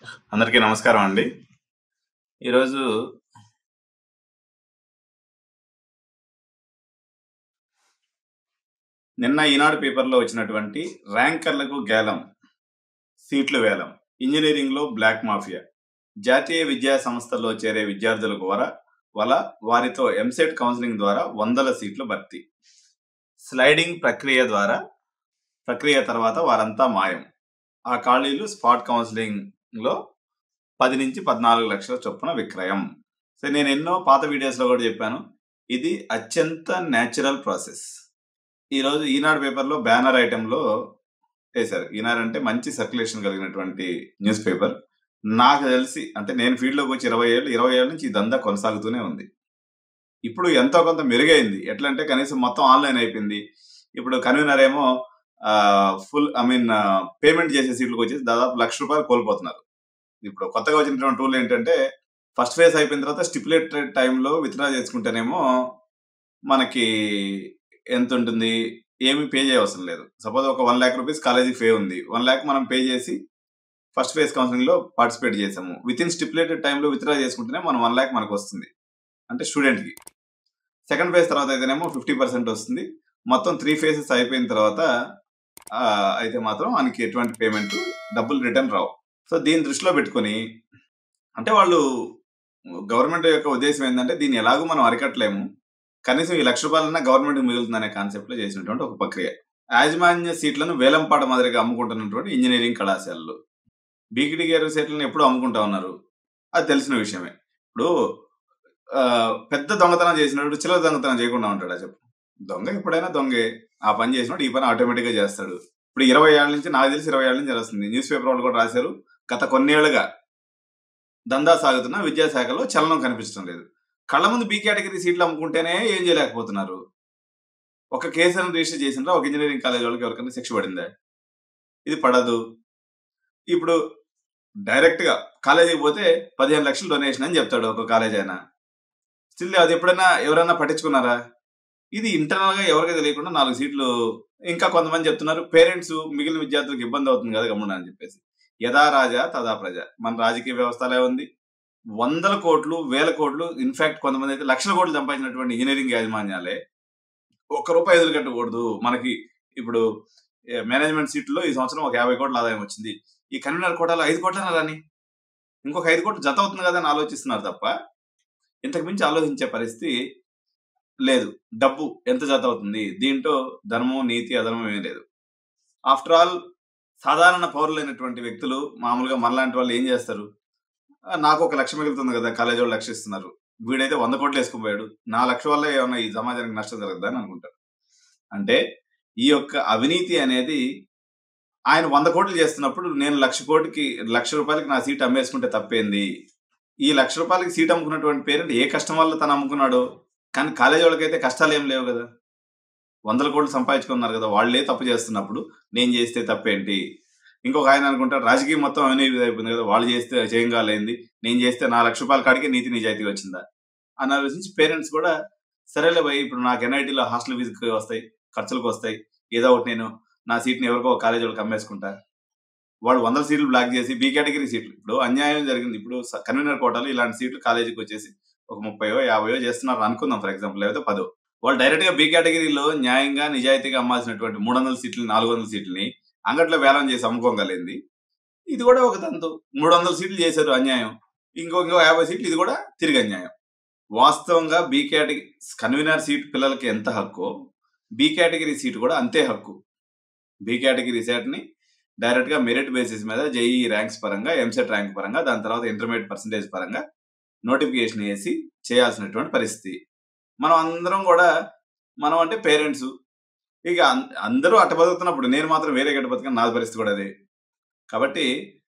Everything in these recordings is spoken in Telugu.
అందరికీ నమస్కారం అండి. ఈరోజు నిన్న ఈనాడు పేపర్‌లో వచ్చినటువంటి ర్యాంకర్లకు గేలం. సీట్లు వేలం. ఇంజినీరింగ్‌లో బ్లాక్ మాఫియా. జాతీయ విద్యా సంస్థల్లో చేరే విద్యార్థుల గోర వల వారితో ఎంసెట్ కౌన్సెలింగ్ ద్వారా వందల సీట్లు భర్తీ. స్లైడింగ్ ప్రక్రియ ద్వారా ప్రక్రియ తర్వాత వారంతా మాయం. ఆ ఖాళీలు స్పాట్ కౌన్సెలింగ్‌లో 10-14 లక్షల చొప్పున విక్రయం. సో నేను ఎన్నో పాత వీడియోస్‌లో కూడా చెప్పాను. ఇది అత్యంత న్యాచురల్ ప్రాసెస్. ఈరోజు ఈనాడు పేపర్‌లో బ్యానర్ ఐటెమ్‌లో ఏశారు. ఈనాడు అంటే మంచి సర్క్యులేషన్ కలిగినటువంటి న్యూస్ పేపర్. నాకు తెలిసి అంటే నేను ఫీల్డ్‌లోకి వచ్చి 20 ఏళ్ళు, 20 ఏళ్ల నుంచి ఈ దందా కొనసాగుతూనే ఉంది. ఇప్పుడు ఎంతో కొంత మెరుగైంది. ఎట్లంటే కనీసం మొత్తం ఆన్‌లైన్ అయిపోయింది. ఇప్పుడు కన్వీనర్ ఏమో ఆహ్, ఫుల్ ఐ మీన్ పేమెంట్ చేసే సీట్‌లకి వచ్చేసి దాదాపు రూ. 1,00,000 కోల్పోతున్నారు. ఇప్పుడు కొత్తగా వచ్చినటువంటి రూల్ ఏంటంటే ఫస్ట్ ఫేజ్ అయిపోయిన తర్వాత స్టిపులేటెడ్ టైమ్‌లో విత్‌డ్రా చేసుకుంటేనేమో మనకి ఎంతుంటుంది? ఏమి పే చేయవసరం లేదు. సపోజ్ ఒక రూ. 1,00,000 కాలేజీకి ఫే ఉంది. 1,00,000 మనం పే చేసి ఫస్ట్ ఫేజ్ కౌన్సెలింగ్‌లో పార్టిసిపేట్ చేసాము. వితిన్ స్టిపులేటెడ్ టైమ్‌లో విత్‌డ్రా చేసుకుంటేనే మన 1,00,000 మనకొస్తుంది. అంటే స్టూడెంట్‌కి. సెకండ్ ఫేజ్ తర్వాత అయితేనేమో 50% వస్తుంది. మొత్తం 3 ఫేజెస్ అయిపోయిన తర్వాత ఆహ్, అయితే మాత్రం మనకి ఎటువంటి పేమెంట్ డబ్బులు రిటర్న్ రావు. సో దీన్ని దృష్టిలో పెట్టుకొని అంటే వాళ్ళు గవర్నమెంట్ యొక్క ఉద్దేశ్యం ఏందంటే దీన్ని ఎలాగో మనం అరికట్టలేము. కనీసం ఈ రూ. 1,00,000 గవర్నమెంట్‌కి మిగులుతుందనే కాన్సెప్ట్‌లో చేసినటువంటి ఒక ప్రక్రియ. యాజమాన్య సీట్లను వేలంపాట మాదిరిగా అమ్ముకుంటున్నటువంటి ఇంజినీరింగ్ కళాశాలలు. బీకిడి గారి సీట్లను ఎప్పుడూ అమ్ముకుంటా ఉన్నారు. అది తెలిసిన విషయమే. ఇప్పుడు ఆహ్, పెద్ద దొంగతనం చేసినోడు చిల్లర దొంగతనం చేయకుండా ఉంటాడా చెప్పు? దొంగ ఎప్పుడైనా దొంగే. ఆ పని చేసినోడు ఈ పని ఆటోమేటిక్‌గా చేస్తాడు. ఇప్పుడు 20 ఏళ్ల నుంచి నాకు తెలిసి 20 ఏళ్ల నుంచి నడుస్తుంది. న్యూస్ పేపర్ వాళ్ళు కూడా రాశారు. గత కొన్నేళ్లుగా దందా సాగుతున్న విద్యాశాఖలో చలనం కనిపించడం లేదు. కళ్ళ ముందు బి కేటగిరీ సీట్లు అమ్ముకుంటేనే ఏం చేయలేకపోతున్నారు. ఒక కేసుని రిజిస్టర్ చేసిండ్రా ఒక ఇంజినీరింగ్ కాలేజ్ వాళ్ళకి ఎవరికైనా శిక్ష పడిందా? ఇది పడదు. ఇప్పుడు డైరెక్ట్‌గా కాలేజీకి పోతే 15,00,000 డొనేషన్ అని చెప్తాడు ఒక కాలేజ్ ఆయన. స్టిల్ అది ఎప్పుడైనా ఎవరైనా పట్టించుకున్నారా? ఇది ఇంటర్నల్‌గా ఎవరికీ తెలియకుండా 4 సీట్లు ఇంకా కొంతమంది చెప్తున్నారు పేరెంట్స్ మిగిలిన విద్యార్థులకు ఇబ్బంది అవుతుంది కదా గమ్మున అని చెప్పేసి. యథా రాజా తథా ప్రజ. మన రాజకీయ వ్యవస్థ అలా ఉంది. వందల కోట్లు, వేల కోట్లు ఇన్‌ఫాక్ట్ కొంతమంది అయితే లక్షల కోట్లు సంపాదించినటువంటి ఇంజినీరింగ్ యాజమాన్యాలే ఒక్క రూపాయి వదిలిపెట్టకూడదు. మనకి ఇప్పుడు ఎ మేనేజ్మెంట్ సీట్‌లో ఈ సంవత్సరం ఒక 50,00,00,000 ఆదాయం వచ్చింది. ఈ కన్వీనర్ కోటాలో 5,00,00,000 రాని. ఇంకొక 5,00,00,000 జత అవుతుంది కదా అని ఆలోచిస్తున్నారు తప్ప ఇంతకు మించి ఆలోచించే పరిస్థితి లేదు. డబ్బు ఎంత జత అవుతుంది? దీంట్లో ధర్మం, నీతి, అధర్మం ఏమీ లేదు. ఆఫ్టర్ ఆల్ సాధారణ పౌరులైనటువంటి వ్యక్తులు మామూలుగా మనలాంటి వాళ్ళు ఏం చేస్తారు? ఆహ్, నాకు ఒక లక్ష మిగులుతుంది కదా! కాలేజోళ్ళు లక్ష ఇస్తున్నారు. వీడైతే 100,00,00,000 ఏసుకొని పోయాడు. నా లక్ష వల్ల ఏమన్నా ఈ సమాజానికి నష్టం జరగద్దా అని అనుకుంటారు. అంటే ఈ యొక్క అవినీతి అనేది ఆయన 100,00,00,000 చేస్తున్నప్పుడు నేను 1,00,00,000కి రూ. 1,00,000 నా సీట్ అమ్మేసుకుంటే తప్పేంది? ఈ రూ. 1,00,000కి సీట్ అమ్ముకున్నటువంటి పేరెంట్ ఏ కష్టం వల్ల తను అమ్ముకున్నాడో? కానీ కాలేజీ వాళ్ళకైతే కష్టాలు ఏమి లేవు కదా! వందల కోట్లు సంపాదించుకున్నారు కదా! వాళ్ళే తప్పు చేస్తున్నప్పుడు నేను చేస్తే తప్పేంటి? ఇంకొక ఆయన అనుకుంటాడు రాజకీయం మొత్తం అవినీతి అయిపోయింది కదా! వాళ్ళు చేస్తే చేయంగాలేంది? నేను చేస్తే నా రూ. 1,00,000 కాడికే నీతి నిజాయితీ వచ్చిందా? అని ఆలోచించి పేరెంట్స్ కూడా సరేలే భయ్ ఇప్పుడు నాకు ఎన్ఐటీలో హాస్టల్ ఫీజుకి వస్తాయి. ఖర్చులకు వస్తాయి. ఏదో ఒకటి నేను నా సీట్‌ని ఎవరికో ఒక కాలేజీ వాళ్ళకి అమ్మేసుకుంటా. వాడు వందల సీట్లు బ్లాక్ చేసి బి కేటగిరీ సీట్లు ఇప్పుడు అన్యాయం జరిగింది. ఇప్పుడు స కన్వీనర్ కోటాలో ఇలాంటి సీట్లు కాలేజీకి వచ్చేసి ఒక 30 50 చేస్తున్నారు అనుకుందాం ఫర్ ఎగ్జాంపుల్ లేకపోతే 10 వాళ్ళు డైరెక్ట్‌గా బి కేటగిరీలో న్యాయంగా నిజాయితీగా అమ్మాల్సినటువంటి 300 సీట్లని 400 సీట్లని అంగట్లో వేలం చేసి అమ్ముకోగలిగింది. ఇది కూడా ఒక తంతు. 300 సీట్లు చేశారు అన్యాయం. ఇంకో ఇంకో 50 సీట్లు ఇది కూడా తిరిగి అన్యాయం. వాస్తవంగా బి కేటగిరీ కన్వీనర్ సీట్ పిల్లలకి ఎంత హక్కో బి కేటగిరీ సీట్ కూడా అంతే హక్కు. బి కేటగిరీ సీట్‌ని డైరెక్ట్‌గా మెరిట్ బేసిస్ మీద జేఈఈ ర్యాంక్స్ పరంగా, ఎంసెట్ ర్యాంక్ పరంగా దాని తర్వాత ఇంటర్మీడియేట్ పర్సెంటేజ్ పరంగా నోటిఫికేషన్ ఏసి చేయాల్సినటువంటి పరిస్థితి. మనం అందరం కూడా మనం అంటే పేరెంట్స్. ఇక అం అందరూ అట్ట బతుకుతున్నప్పుడు నేను మాత్రం వేరే గట్ట బతకను. నా పరిస్థితి కూడా అదే. కాబట్టి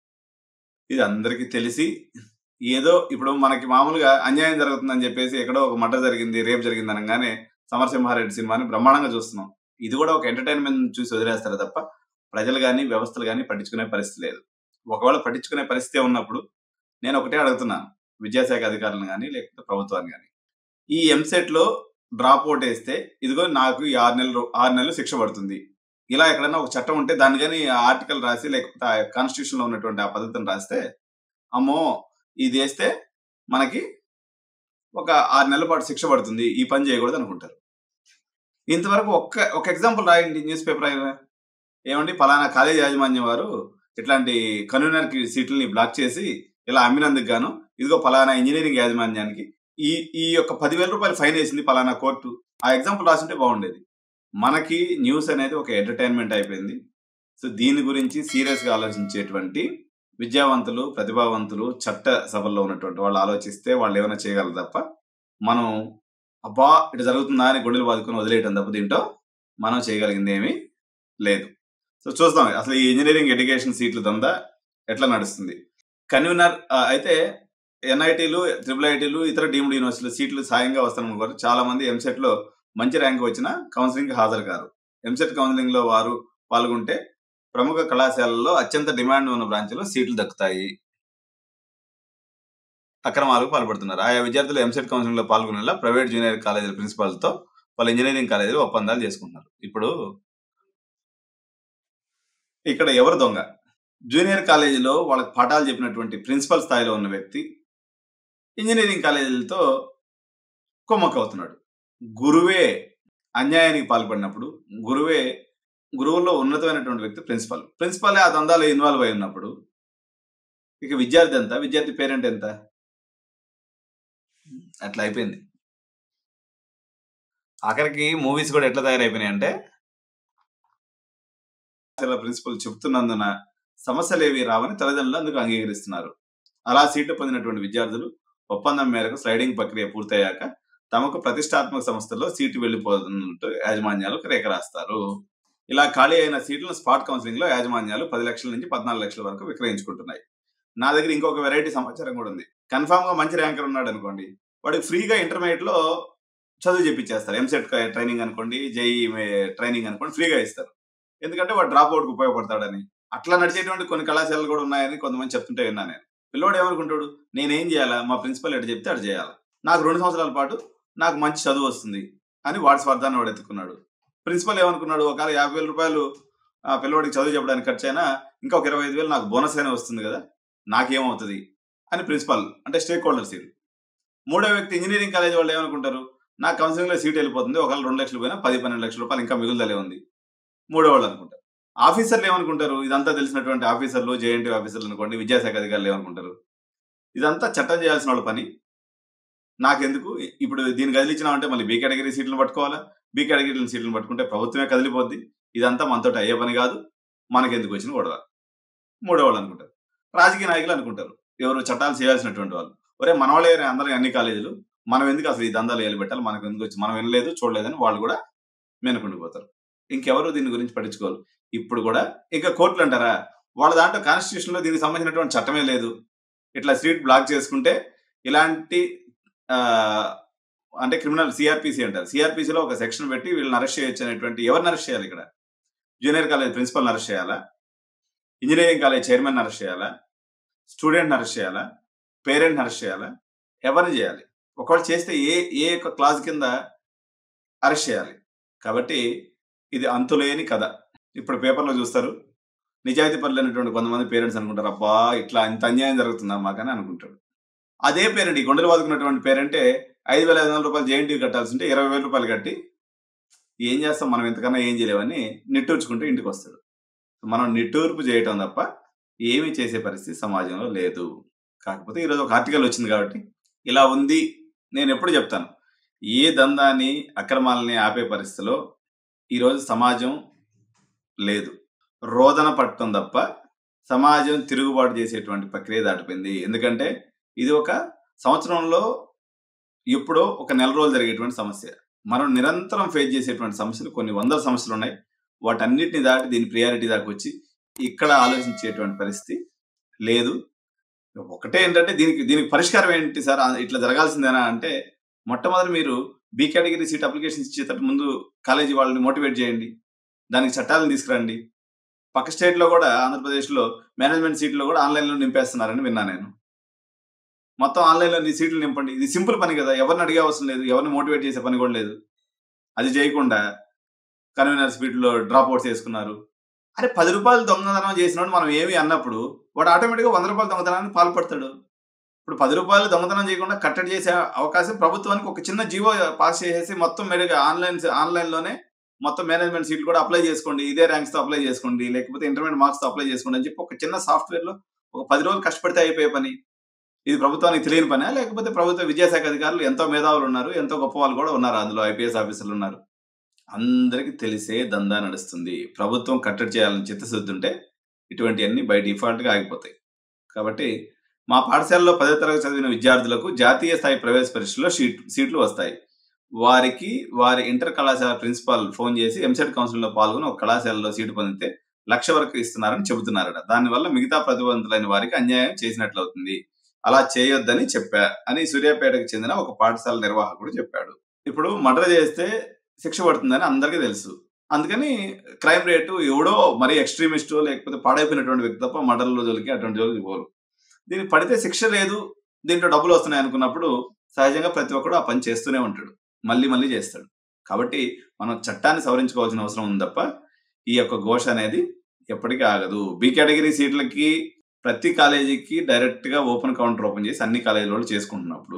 ఇది అందరికీ తెలిసి ఏదో ఇప్పుడు మనకి మామూలుగా అన్యాయం జరుగుతుందని చెప్పేసి ఎక్కడో ఒక మర్డర్ జరిగింది, రేప్ జరిగింది అనంగానే 'సమరసింహారెడ్డి' సినిమాని బ్రహ్మాండంగా చూస్తున్నాం. ఇది కూడా ఒక ఎంటర్‌టైన్‌మెంట్ చూసి వదిలేస్తారు తప్ప ప్రజలు గాని, వ్యవస్థలు గాని పట్టించుకునే పరిస్థితి లేదు. ఒకవేళ పట్టించుకునే పరిస్థితే ఉన్నప్పుడు నేను ఒకటే అడుగుతున్నాను. విద్యాశాఖ అధికారులను గాని, లేకపోతే ప్రభుత్వాన్ని గాని. ఈ ఎంసెట్‌లో డ్రాప్ ఔట్ ఏస్తే ఇదిగో నాకు ఈ 6 నెలలు 6 నెలలు శిక్ష పడుతుంది. ఇలా ఎక్కడైనా ఒక చట్టం ఉంటే దాన్ని గాని ఆ ఆర్టికల్ రాసి లేకపోతే ఆ కాన్స్టిట్యూషన్‌లో ఉన్నటువంటి ఆ పద్ధతిని రాస్తే అమ్మో ఇది వేస్తే మనకి ఒక ఆరు నెలల పాటు శిక్ష పడుతుంది ఈ పని చేయకూడదు అనుకుంటారు ఇంతవరకు ఒక్క ఒక ఎగ్జాంపుల్ రాయండి న్యూస్ పేపర్ అయినా ఏమండి పలానా కాలేజ్ యాజమాన్యం వారు ఇట్లాంటి కన్వీనర్ కి సీట్లని బ్లాక్ చేసి ఇలా అమ్మినందుకు గాను ఇదిగో పలానా ఇంజనీరింగ్ యాజమాన్యానికి ఈ ఈ యొక్క పదివేల రూపాయలు ఫైన్ వేసింది పలానా కోర్టు ఆ ఎగ్జాంపుల్ రాసింటే బాగుండేది మనకి న్యూస్ అనేది ఒక ఎంటర్టైన్మెంట్ అయిపోయింది సో దీని గురించి సీరియస్ గా ఆలోచించేటువంటి విద్యావంతులు ప్రతిభావంతులు చట్ట సభల్లో ఉన్నటువంటి వాళ్ళు ఆలోచిస్తే వాళ్ళు ఏమైనా చేయగలరు తప్ప మనం అబ్బా ఇటు జరుగుతుందా అని గుండెలు బాదుకొని వదిలేయటం తప్ప దీంట్లో మనం చేయగలిగింది ఏమీ లేదు సో చూద్దాం అసలు ఈ ఇంజనీరింగ్ ఎడ్యుకేషన్ సీట్ల దందా ఎట్లా నడుస్తుంది కన్వీనర్ ఆ, అయితే ఎన్ఐటీలు ట్రిపుల్ ఐటీలు ఇతర డీమ్డ్ యూనివర్సిటీలు సీట్లు సాయంగా వస్తారనుకోరు చాలా మంది ఎంసెట్ లో మంచి ర్యాంక్ వచ్చిన కౌన్సిలింగ్ కి హాజరు కారు ఎంసెట్ కౌన్సిలింగ్ లో వారు పాల్గొంటే ప్రముఖ కళాశాలల్లో అత్యంత డిమాండ్ ఉన్న బ్రాంచ్లో సీట్లు దక్కుతాయి అక్రమాలకు పాల్పడుతున్నారు ఆయా విద్యార్థులు ఎంసెట్ కౌన్సిలింగ్ లో పాల్గొనేలా ప్రైవేట్ జూనియర్ కాలేజీల ప్రిన్సిపాల్తో వాళ్ళ ఇంజనీరింగ్ కాలేజీలు ఒప్పందాలు చేసుకుంటున్నారు ఇప్పుడు ఇక్కడ ఎవరు దొంగ జూనియర్ కాలేజీలో వాళ్ళకి పాఠాలు చెప్పినటువంటి ప్రిన్సిపల్ స్థాయిలో ఉన్న వ్యక్తి ఇంజనీరింగ్ కాలేజీలతో కొమ్మక్కవుతున్నాడు గురువే అన్యాయానికి పాల్పడినప్పుడు గురువే గురువుల్లో ఉన్నతమైనటువంటి వ్యక్తి ప్రిన్సిపల్ ప్రిన్సిపలే ఆ దందాలో ఇన్వాల్వ్ అయి ఉన్నప్పుడు ఇక విద్యార్థి ఎంత విద్యార్థి పేరెంట్ ఎంత అట్లా అయిపోయింది ఆఖరికి మూవీస్ కూడా ఎట్లా తయారైపోయినాయి అంటే ప్రిన్సిపల్ చెప్తున్నందున సమస్యలు ఏవి రావని తల్లిదండ్రులు అందుకు అంగీకరిస్తున్నారు అలా సీట్లు పొందినటువంటి విద్యార్థులు ఒప్పందం మేరకు స్లైడింగ్ ప్రక్రియ పూర్తయ్యాక తమకు ప్రతిష్టాత్మక సంస్థల్లో సీటు వెళ్లిపోతున్నట్టు యాజమాన్యాలకు రేఖ రాస్తారు ఇలా ఖాళీ అయిన సీట్లను స్పాట్ కౌన్సిలింగ్ లో యాజమాన్యాలు పది లక్షల నుంచి పద్నాలుగు లక్షల వరకు విక్రయించుకుంటున్నాయి నా దగ్గర ఇంకొక వెరైటీ సమాచారం కూడా ఉంది కన్ఫామ్ గా మంచి ర్యాంకర్ ఉన్నాడు అనుకోండి వాడికి ఫ్రీగా ఇంటర్మీడియట్ లో చదువు చెప్పించేస్తారు ఎంసెట్ ట్రైనింగ్ అనుకోండి జేఈ ట్రైనింగ్ అనుకోండి ఫ్రీగా ఇస్తారు ఎందుకంటే వాడు డ్రాప్ అవుట్ కు ఉపయోగపడతాడని అట్లా నడిచేటువంటి కొన్ని కళాశాలలు కూడా ఉన్నాయని కొంతమంది చెప్తుంటే విన్నా నేను పిల్లోడు ఏమనుకుంటాడు నేనేం చేయాలా మా ప్రిన్సిపల్ ఎటు చెప్తే అటు చేయాలి నాకు రెండు సంవత్సరాల పాటు నాకు మంచి చదువు వస్తుంది అని వాడి స్వార్థాన్ని వాడు ఎత్తుకున్నాడు ప్రిన్సిపల్ ఏమనుకున్నాడు ఒకవేళ యాభై వేల రూపాయలు ఆ పిల్లవాడికి చదువు చెప్పడానికి ఖర్చు అయినా ఇంకా ఒక ఇరవై ఐదు వేలు నాకు బోనస్ అయినా వస్తుంది కదా నాకేమవుతుంది అని ప్రిన్సిపల్ అంటే స్టేక్ హోల్డర్ సీట్ మూడో వ్యక్తి ఇంజనీరింగ్ కాలేజ్ వాళ్ళు ఏమనుకుంటారు నా కౌన్సిలింగ్ లో సీట్ వెళ్ళిపోతుంది ఒకవేళ రెండు లక్షలు పోయినా పది పన్నెండు లక్షల రూపాయలు ఇంకా మిగులుదలే ఉంది మూడో వాళ్ళు అనుకుంటారు ఆఫీసర్లు ఏమనుకుంటారు ఇదంతా తెలిసినటువంటి ఆఫీసర్లు జేఎన్టీ ఆఫీసర్లు అనుకోండి విద్యాశాఖ అధికారులు ఏమనుకుంటారు ఇదంతా చట్టం చేయాల్సిన వాళ్ళ పని నాకెందుకు ఇప్పుడు దీన్ని కదిలించినామంటే మళ్ళీ బీ కేటగిరీ సీట్లను పట్టుకోవాలా బీ కేటగిరీ సీట్లను పట్టుకుంటే ప్రభుత్వమే కదిలిపోద్ది ఇదంతా మనతో అయ్యే పని కాదు మనకెందుకు వచ్చిన గొడవ మూడో వాళ్ళు అనుకుంటారు రాజకీయ నాయకులు అనుకుంటారు ఎవరు చట్టాలు చేయాల్సినటువంటి వాళ్ళు ఒరే మన వాళ్ళే అందరూ అన్ని కాలేజీలు మనం ఎందుకు అసలు ఈ దందాలు వేలు పెట్టాలి మనకు ఎందుకు వచ్చి మనం వినలేదు చూడలేదని వాళ్ళు కూడా మెనుకుండిపోతారు ఇంకెవరు దీని గురించి పట్టించుకోరు ఇప్పుడు కూడా ఇంకా కోర్టులు అంటారా వాళ్ళ దాంట్లో కాన్స్టిట్యూషన్ లో దీనికి సంబంధించినటువంటి చట్టమే లేదు ఇట్లా స్ట్రీట్ బ్లాక్ చేసుకుంటే ఇలాంటి ఆ, అంటే క్రిమినల్ సిఆర్పిసి అంటారు సిఆర్పిసిలో ఒక సెక్షన్ పెట్టి వీళ్ళని అరెస్ట్ చేయొచ్చు అనేటువంటి ఎవరిని అరెస్ట్ చేయాలి ఇక్కడ జూనియర్ కాలేజ్ ప్రిన్సిపల్ని అరెస్ట్ చేయాలా ఇంజనీరింగ్ కాలేజ్ చైర్మన్ అరెస్ట్ చేయాలా స్టూడెంట్ని అరెస్ట్ చేయాలా పేరెంట్ని అరెస్ట్ చేయాలా ఎవరిని చేయాలి ఒకవేళ చేస్తే ఏ ఏ యొక్క క్లాజ్ కింద అరెస్ట్ చేయాలి కాబట్టి ఇది అంతులేని కథ ఇప్పుడు పేపర్లో చూస్తారు నిజాయితీ పరులైనటువంటి కొంతమంది పేరెంట్స్ అనుకుంటారు అబ్బా ఇట్లా ఇంత అన్యాయం జరుగుతుందా మాకని అనుకుంటాడు అదే పేరెంట్ ఈ గుండెలు బాదుకున్నటువంటి పేరెంటే ఐదు వేల ఐదు వందల రూపాయలు జేఎన్టీ కట్టాల్సి ఉంటే ఇరవై వేల రూపాయలు కట్టి ఏం చేస్తాం మనం ఇంతకన్నా ఏం చేయలేమని నిట్టూర్చుకుంటూ ఇంటికి వస్తాడు మనం నిట్టూర్పు చేయటం తప్ప ఏమీ చేసే పరిస్థితి సమాజంలో లేదు కాకపోతే ఈరోజు ఒక ఆర్టికల్ వచ్చింది కాబట్టి ఇలా ఉంది నేను ఎప్పుడు చెప్తాను ఏ దందాన్ని అక్రమాలని ఆపే పరిస్థితిలో ఈరోజు సమాజం లేదు రోదన పట్టడం తప్ప సమాజం తిరుగుబాటు చేసేటువంటి ప్రక్రియ దాటిపోయింది ఎందుకంటే ఇది ఒక సంవత్సరంలో ఎప్పుడో ఒక నెల రోజులు జరిగేటువంటి సమస్య మనం నిరంతరం ఫేస్ చేసేటువంటి సమస్యలు కొన్ని వందల సమస్యలు ఉన్నాయి వాటన్నిటిని దాటి దీని ప్రియారిటీ దాకా వచ్చి ఇక్కడ ఆలోచించేటువంటి పరిస్థితి లేదు ఒకటే ఏంటంటే దీనికి దీనికి పరిష్కారం ఏంటి సార్ ఆ, ఇట్లా జరగాల్సిందేనా అంటే మొట్టమొదటి మీరు బీ కేటగిరీ సీట్ అప్లికేషన్స్ ఇచ్చేటట్టు ముందు కాలేజీ వాళ్ళని మోటివేట్ చేయండి దానికి చట్టాలను తీసుకురండి పక్క స్టేట్ లో కూడా ఆంధ్రప్రదేశ్ లో మేనేజ్మెంట్ సీట్లో కూడా ఆన్లైన్ లో నింపేస్తున్నారని విన్నా నేను మొత్తం ఆన్లైన్ లో నీ సీట్లు నింపండి ఇది సింపుల్ పని కదా ఎవరిని అడిగే అవసరం లేదు ఎవరిని మోటివేట్ చేసే పని కూడా లేదు అది చేయకుండా కన్వీనర్ స్పీడ్ లో డ్రాప్ అవుట్స్ చేసుకున్నారు అరే పది రూపాయలు దొంగతనం చేసినోడు మనం ఏమి అన్నప్పుడు వాడు ఆటోమేటిక్గా వంద రూపాయల దొంగతనానికి పాల్పడతాడు ఇప్పుడు పది రూపాయలు దొంగతనం చేయకుండా కట్టడి చేసే అవకాశం ప్రభుత్వానికి ఒక చిన్న జీవో పాస్ చేసేసి మొత్తం మెరుగు ఆన్లైన్ ఆన్లైన్లోనే మొత్తం మేనేజ్మెంట్ సీట్లు కూడా అప్లై చేసుకోండి ఇదే ర్యాంక్స్తో అప్లై చేసుకోండి లేకపోతే ఇంటర్మీడియట్ మార్క్స్తో అప్లై చేసుకోండి అని చెప్పి ఒక చిన్న సాఫ్ట్వేర్లో ఒక పది రోజులు కష్టపడితే అయిపోయే పని ఇది ప్రభుత్వానికి తెలియని పని లేకపోతే ప్రభుత్వ విద్యాశాఖ అధికారులు ఎంతో మేధావులు ఉన్నారు ఎంతో గొప్ప వాళ్ళు కూడా ఉన్నారు అందులో ఐపీఎస్ ఆఫీసర్లు ఉన్నారు అందరికీ తెలిసే దందా నడుస్తుంది ప్రభుత్వం కట్టడి చేయాలని చిత్తశుద్ధి ఉంటే ఇటువంటివన్నీ బై డిఫాల్ట్గా ఆగిపోతాయి కాబట్టి మా పాఠశాలలో పదో తరగతి చదివిన విద్యార్థులకు జాతీయ స్థాయి ప్రవేశ పరీక్షలో సీట్ సీట్లు వస్తాయి వారికి వారి ఇంటర్ కళాశాల ప్రిన్సిపాల్ ఫోన్ చేసి ఎంసెట్ కౌన్సిల్లో పాల్గొని ఒక కళాశాలలో సీటు పొందితే లక్ష వరకు ఇస్తున్నారని చెబుతున్నారట దానివల్ల మిగతా ప్రతిభావంతులైన వారికి అన్యాయం చేసినట్లవుతుంది అలా చేయొద్దని చెప్పా అని సూర్యాపేటకు చెందిన ఒక పాఠశాల నిర్వాహకుడు చెప్పాడు ఇప్పుడు మర్డర్ చేస్తే శిక్ష పడుతుందని అందరికీ తెలుసు అందుకని క్రైమ్ రేటు ఎవడో మరీ ఎక్స్ట్రీమిస్టో లేకపోతే పాడైపోయినటువంటి వ్యక్తి తప్ప మర్డర్లో జోలికి అటువంటి జోలికి పోరు దీనికి పడితే శిక్ష లేదు దీంట్లో డబ్బులు వస్తున్నాయి అనుకున్నప్పుడు సహజంగా ప్రతి ఒక్కడు ఆ పని చేస్తూనే ఉంటాడు మళ్ళీ మళ్ళీ చేస్తాడు కాబట్టి మనం చట్టాన్ని సవరించుకోవాల్సిన అవసరం ఉంది తప్ప ఈ యొక్క ఘోష అనేది ఎప్పటికీ ఆగదు బి కేటగిరీ సీట్లకి ప్రతి కాలేజీకి డైరెక్ట్ గా ఓపెన్ కౌంటర్ ఓపెన్ చేసి అన్ని కాలేజీల వాళ్ళు చేసుకుంటున్నప్పుడు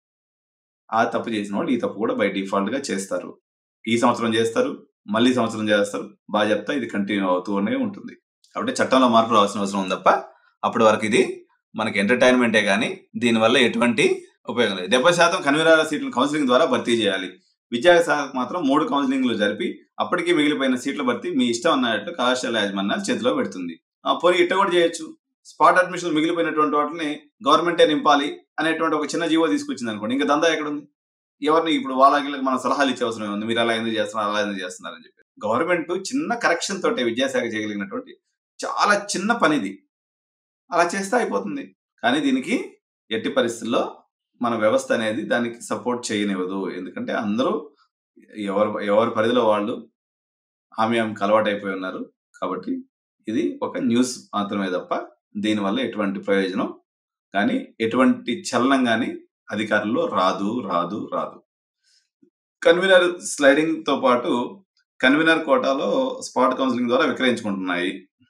ఆ తప్పు చేసిన వాళ్ళు ఈ తప్పు కూడా బై డిఫాల్ట్ గా చేస్తారు ఈ సంవత్సరం చేస్తారు మళ్ళీ సంవత్సరం చేస్తారు బాగా చెప్తా ఇది కంటిన్యూ అవుతూనే ఉంటుంది కాబట్టి చట్టంలో మార్పు రావాల్సిన అవసరం ఉంది తప్ప అప్పటి వరకు ఇది మనకి ఎంటర్టైన్మెంటే కానీ దీనివల్ల ఎటువంటి ఉపయోగం లేదు డెబ్బై శాతం కన్వీనర్ సీట్లను కౌన్సిలింగ్ ద్వారా భర్తీ చేయాలి విద్యాశాఖ మాత్రం మూడు కౌన్సిలింగ్లు జరిపి అప్పటికి మిగిలిపోయిన సీట్ల భర్తీ మీ ఇష్టం అన్నట్టు కళాశాల యాజమాన్యాలు చేతిలో పెడుతుంది ఆ పోనీ ఇట్ట కూడా చేయొచ్చు స్పాట్ అడ్మిషన్ మిగిలిపోయినటువంటి వాటిని గవర్నమెంటే నింపాలి అనేటువంటి ఒక చిన్న జీవో తీసుకొచ్చింది అనుకోండి ఇంకా దందా ఎక్కడ ఉంది ఎవరిని ఇప్పుడు వాళ్ళకి మన సలహాలు ఇచ్చే అవసరం ఉంది మీరు అలా ఎందుకు చేస్తున్నారు అలా ఎందుకు చేస్తున్నారు అని చెప్పి గవర్నమెంట్ చిన్న కరెక్షన్ తోటే విద్యాశాఖ చేయగలిగినటువంటి చాలా చిన్న పనిది అలా చేస్తే అయిపోతుంది కానీ దీనికి ఎట్టి పరిస్థితుల్లో మన వ్యవస్థ అనేది దానికి సపోర్ట్ చేయనివ్వదు ఎందుకంటే అందరూ ఎవరు ఎవరి పరిధిలో వాళ్ళు ఆమె ఆమెకు అలవాటు అయిపోయి ఉన్నారు కాబట్టి ఇది ఒక న్యూస్ మాత్రమే తప్ప దీనివల్ల ఎటువంటి ప్రయోజనం కానీ ఎటువంటి చలనం కానీ అధికారుల్లో రాదు రాదు రాదు కన్వీనర్ స్లైడింగ్ తో పాటు కన్వీనర్ కోటాలో స్పాట్ కౌన్సిలింగ్ ద్వారా విక్రయించుకుంటున్నాయి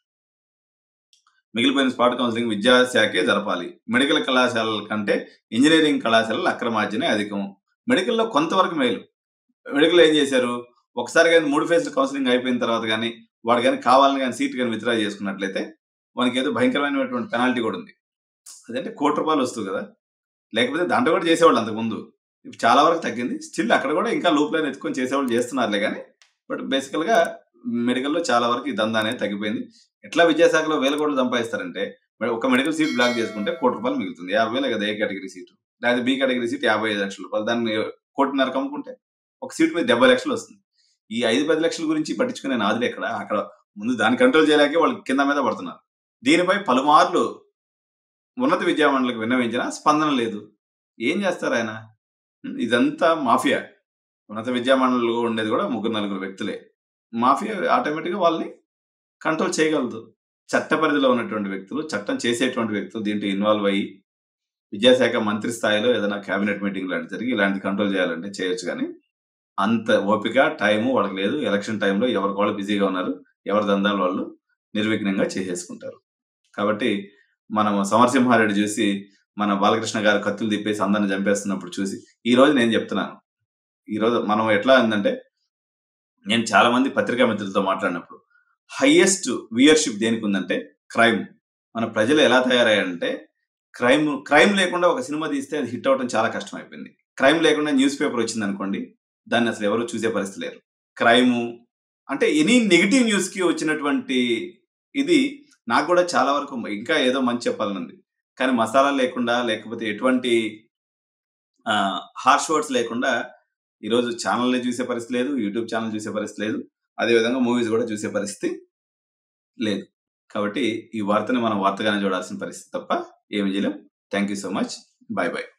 మిగిలిపోయిన స్పాట్ కౌన్సిలింగ్ విద్యాశాఖే జరపాలి మెడికల్ కళాశాలల కంటే ఇంజనీరింగ్ కళాశాలలు అక్రమార్జనే అధికం మెడికల్లో కొంతవరకు మేలు మెడికల్ ఏం చేశారు ఒకసారి కానీ మూడు ఫేజ్ల కౌన్సిలింగ్ అయిపోయిన తర్వాత కానీ వాడు కానీ కావాలని కానీ సీట్ కానీ విత్డ్రా చేసుకున్నట్లయితే వానికి ఏదో భయంకరమైనటువంటి పెనాల్టీ కూడా ఉంది అదంటే కోటి రూపాయలు వస్తుంది కదా లేకపోతే దాంట్లో కూడా చేసేవాళ్ళు అంతకుముందు ఇప్పుడు చాలా వరకు తగ్గింది స్టిల్ అక్కడ కూడా ఇంకా లూప్ లైన్ ఎత్తుకొని చేసేవాళ్ళు చేస్తున్నారులే కానీ బట్ బేసికల్గా మెడికల్లో చాలా వరకు ఈ దందా అనేది తగ్గిపోయింది ఎట్లా విద్యాశాఖలో వేల కోట్లు సంపాదిస్తారంటే మరి ఒక మెడికల్ సీట్ బ్లాక్ చేసుకుంటే కోటి రూపాయలు మిగులుతుంది యాభై వేలు కదా ఏ కేటగిరీ సీటు లేదా బి కేటగిరీ సీట్ యాభై ఐదు లక్షల రూపాయలు దాన్ని కోటిన్నర కమ్ముకుంటే ఒక సీట్ మీద డెబ్బై లక్షలు వస్తుంది ఈ ఐదు పది లక్షల గురించి పట్టించుకునే నాదులు ఎక్కడ అక్కడ ముందు దాన్ని కంట్రోల్ చేయలేకే వాళ్ళు కింద మీద పడుతున్నారు దీనిపై పలుమార్లు ఉన్నత విద్యామండలికి విన్నవించిన స్పందన లేదు ఏం చేస్తారు ఆయన ఉం, ఇదంతా మాఫియా ఉన్నత విద్యామండలిలో ఉండేది కూడా ముగ్గురు నలుగురు వ్యక్తులే మాఫియా ఆటోమేటిక్గా వాళ్ళని కంట్రోల్ చేయగలదు చట్ట పరిధిలో ఉన్నటువంటి వ్యక్తులు చట్టం చేసేటువంటి వ్యక్తులు దీంట్లో ఇన్వాల్వ్ అయ్యి విద్యాశాఖ మంత్రి స్థాయిలో ఏదైనా కేబినెట్ మీటింగ్ లాంటి జరిగి ఇలాంటి కంట్రోల్ చేయాలంటే చేయొచ్చు కానీ అంత ఓపిక టైము వాళ్ళకి లేదు ఎలక్షన్ టైంలో ఎవరికి వాళ్ళు బిజీగా ఉన్నారు ఎవరి దందాలు వాళ్ళు నిర్విఘ్నంగా చేసేసుకుంటారు కాబట్టి మనం సమరసింహారెడ్డి చూసి మన బాలకృష్ణ గారు కత్తులు తిప్పేసి అందరిని చంపేస్తున్నప్పుడు చూసి ఈ రోజు నేను చెప్తున్నాను ఈ రోజు మనం ఎట్లా ఉందంటే నేను చాలా మంది పత్రికా మిత్రులతో మాట్లాడినప్పుడు హైయెస్ట్ వ్యూయర్షిప్ దేనికి ఉందంటే క్రైమ్ మన ప్రజలు ఎలా తయారయ్యారంటే క్రైమ్ క్రైమ్ లేకుండా ఒక సినిమా తీస్తే అది హిట్ అవడం చాలా కష్టం అయిపోయింది క్రైమ్ లేకుండా న్యూస్ పేపర్ వచ్చింది అనుకోండి దాన్ని అసలు ఎవరు చూసే పరిస్థితి లేరు క్రైము అంటే ఎనీ నెగిటివ్ న్యూస్ కి వచ్చినటువంటి ఇది నాకు కూడా చాలా వరకు ఇంకా ఏదో మంచి చెప్పాలని ఉంది కానీ మసాలా లేకుండా లేకపోతే ఎటువంటి హార్ష్ వర్డ్స్ లేకుండా ఈరోజు ఛానల్ని చూసే పరిస్థితి లేదు యూట్యూబ్ ఛానల్ చూసే పరిస్థితి లేదు అదేవిధంగా మూవీస్ కూడా చూసే పరిస్థితి లేదు కాబట్టి ఈ వార్తని మనం వార్తగానే చూడాల్సిన పరిస్థితి తప్ప ఏమి చేయలేం thank you so much bye bye